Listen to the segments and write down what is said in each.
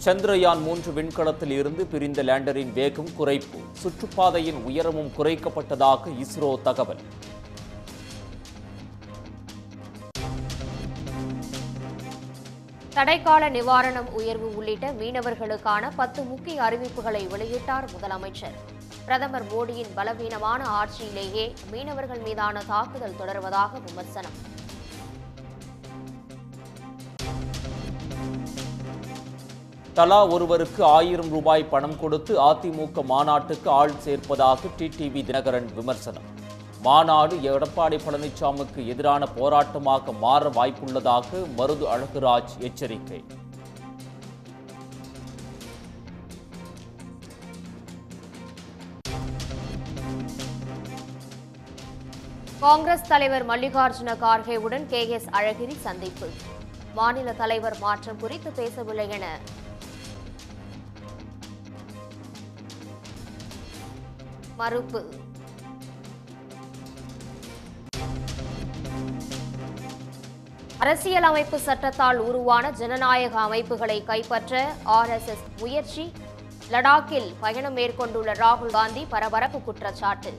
சந்திரயான் மூன்று விண்கலத்தில் இருந்து பிரிந்த லேண்டரின் வேகம் குறைப்பு சுற்றுப்பாதையின் உயரமும் குறைக்கப்பட்டதாக இஸ்ரோ தகவல் தடைக்கால நிவாரணம் உயர்வு உள்ளிட்ட மீனவர்களுக்கான பத்து முக்கிய அறிவிப்புகளை வெளியிட்டார் முதலமைச்சர் பிரதமர் மோடியின் பலவீனமான ஆட்சியிலேயே மீனவர்கள் மீதான தாக்குதல் தொடர்வதாக விமர்சனம் தலா ஒருவருக்கு ஆயிரம் ரூபாய் பணம் கொடுத்து அதிமுக மாநாட்டுக்கு ஆள் சேர்ப்பதாக டிடிவி தினகரன் விமர்சனம் மாநாடு எடப்பாடி பழனிசாமிக்கு எதிரான போராட்டமாக மாற வாய்ப்புள்ளதாக மருது அழகுராஜ் எச்சரிக்கை காங்கிரஸ் தலைவர் மல்லிகார்ஜுன கார்கேவுடன் கே எஸ் அழகிரி சந்திப்பு மாநில தலைவர் மாற்றம் குறித்து பேசவில்லை என மறுப்பு அரசியலமைப்பு சட்டத்தால் உருவான ஜனநாயக அமைப்புகளை கைப்பற்ற ஆர்எஸ்எஸ் முயற்சி லடாக்கில் பயணம் மேற்கொண்டுள்ள ராகுல் காந்தி பரபரப்பு குற்றச்சாட்டு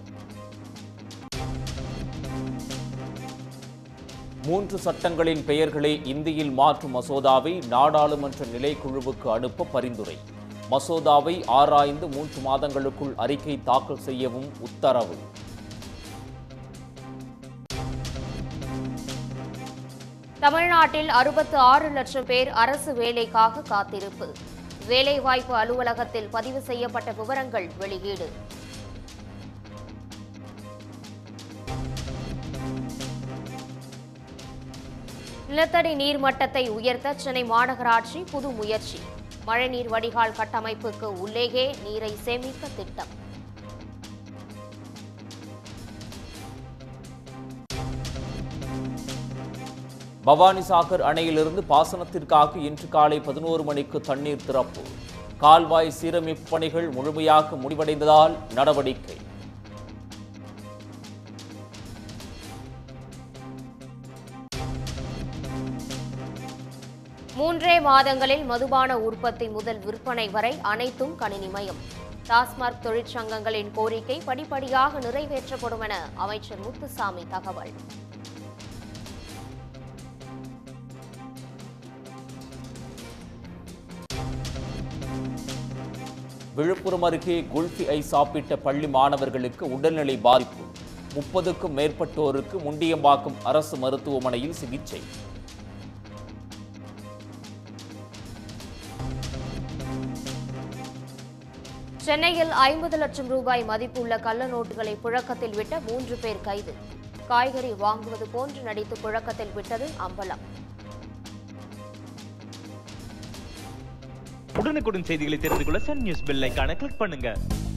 மூன்று சட்டங்களின் பெயர்களை இந்தியில் மாற்றும் மசோதாவை நாடாளுமன்ற நிலைக்குழுவுக்கு அனுப்ப பரிந்துரை மசோதாவை ஆராய்ந்து மூன்று மாதங்களுக்குள் அறிக்கை தாக்கல் செய்யவும் உத்தரவு தமிழ்நாட்டில் அறுபத்து ஆறு லட்சம் பேர் அரசு வேலைக்காக காத்திருப்பு வேலைவாய்ப்பு அலுவலகத்தில் பதிவு செய்யப்பட்ட விவரங்கள் வெளியீடு நிலத்தடி நீர் மட்டத்தை உயர்த்த சென்னை மாநகராட்சி புது முயற்சி மழைநீர் வடிகால் கட்டமைப்புக்கு உள்ளேயே நீரை சேமிக்க திட்டம் பவானிசாகர் அணையிலிருந்து பாசனத்திற்காக இன்று காலை பதினோரு மணிக்கு தண்ணீர் திறப்பு கால்வாய் சீரமைப்பு பணிகள் முழுமையாக முடிவடைந்ததால் நடவடிக்கை மூன்றே மாதங்களில் மதுபான உற்பத்தி முதல் விற்பனை வரை அனைத்தும் கணினிமயம் டாஸ்மாக் தொழிற்சங்கங்களின் கோரிக்கை படிப்படியாக நிறைவேற்றப்படும் என அமைச்சர் முத்துசாமி தகவல் விழுப்புரம் அருகே குல்ஃபி ஐ சாப்பிட்ட பள்ளி மாணவர்களுக்கு உடல்நிலை பாதிப்பு முப்பதுக்கும் மேற்பட்டோருக்கு முண்டியம்பாக்கம் அரசு மருத்துவமனையில் சிகிச்சை சென்னையில் ஐம்பது லட்சம் ரூபாய் மதிப்புள்ள கள்ள நோட்டுகளை புழக்கத்தில் விட்ட மூன்று பேர் கைது காய்கறி வாங்குவது போன்று நடித்து புழக்கத்தில் விட்டது அம்பலம் உடனுக்குடன் செய்திகளை தெரிந்து கொள்ள சன் நியூஸ் பெல் ஐகானை கிளிக் பண்ணுங்க